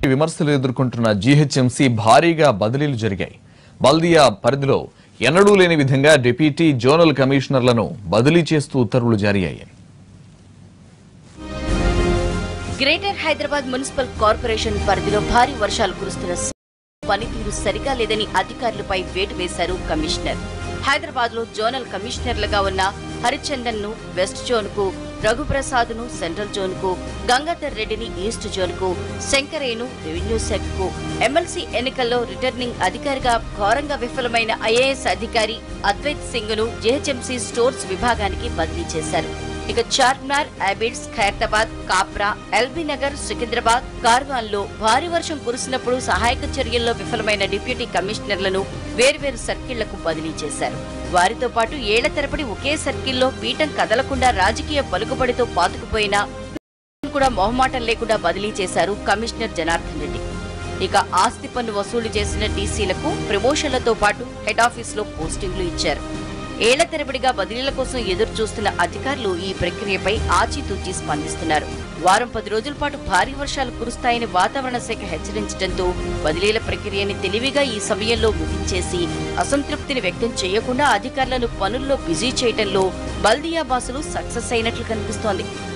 విమర్శలు ఎదుర్కొంటున్న జీహెచ్ఎంసీ భారీగా బదిలీలు జరిగాయి బల్దియా పరిధిలో ఎన్నడూ లేని విధంగా డిప్యూటీ జోనల్ కమిషనర్లను బదిలీ చేస్తూ ఉత్తర్వులు జారీ అయ్యాయి గ్రేటర్ హైదరాబాద్ మున్సిపల్ కార్పొరేషన్ పరిధిలో భారీ వర్షాలు కురుస్తున్న స- పనితీరు సరిగా లేదని అధికారులపై వేటు వేశారు కమిషనర్ హైదరాబాద్ లో జోనల్ కమిషనర్లుగా ఉన్న హరిచందన్ ను వెస్ట్ జోన్ కు రఘుప్రసాద్ ను సెంట్రల్ జోన్ కు గంగాధర్ రెడ్డిని ఈస్ట్ జోన్ కు శంకరేను రెవెన్యూ శాఖకు ఎమ్మెల్సీ ఎన్నికల్లో రిటర్నింగ్ అధికారిగా ఘోరంగా విఫలమైన ఐఏఎస్ అధికారి అద్వైత్ సింగ్ ను జేహెచ్ఎంసీ స్టోర్స్ విభాగానికి బదిలీ చేశారు ఇక చార్మినార్ అబిడ్స్ ఖైరతాబాద్ కాప్రా ఎల్బీ నగర్ సికింద్రాబాద్ కార్వాన్ లో భారీ వర్షం కురిసినప్పుడు సహాయక చర్యల్లో విఫలమైన డిప్యూటీ కమిషనర్లను వేర్వేరు సర్కిళ్లకు బదిలీ చేశారు వారితో పాటు ఏళ్ల తరబడి ఒకే సర్కిల్లో పీఠం కదలకుండా రాజకీయ పలుకుబడితో పాతుకుపోయిన కూడా మొహమాటం లేకుండా బదిలీ చేశారు కమిషనర్ జనార్దన్ రెడ్డి ఇక ఆస్తి పన్ను వసూలు చేసిన డీసీలకు ప్రమోషన్లతో పాటు హెడ్ ఆఫీస్ లో పోస్టింగ్లు ఇచ్చారు ఏళ్ల తరబడిగా బదిలీల కోసం ఎదురు చూస్తున్న అధికారులు ఈ ప్రక్రియపై ఆచితూచి స్పందిస్తున్నారు వారం పది రోజుల పాటు భారీ వర్షాలు కురుస్తాయని వాతావరణ శాఖ హెచ్చరించడంతో బదిలీల ప్రక్రియని తెలివిగా ఈ సమయంలో ముగించేసి అసంతృప్తిని వ్యక్తం చేయకుండా అధికారులను పనుల్లో బిజీ చేయడంలో బల్దియా బాసులు సక్సెస్ అయినట్లు కనిపిస్తోంది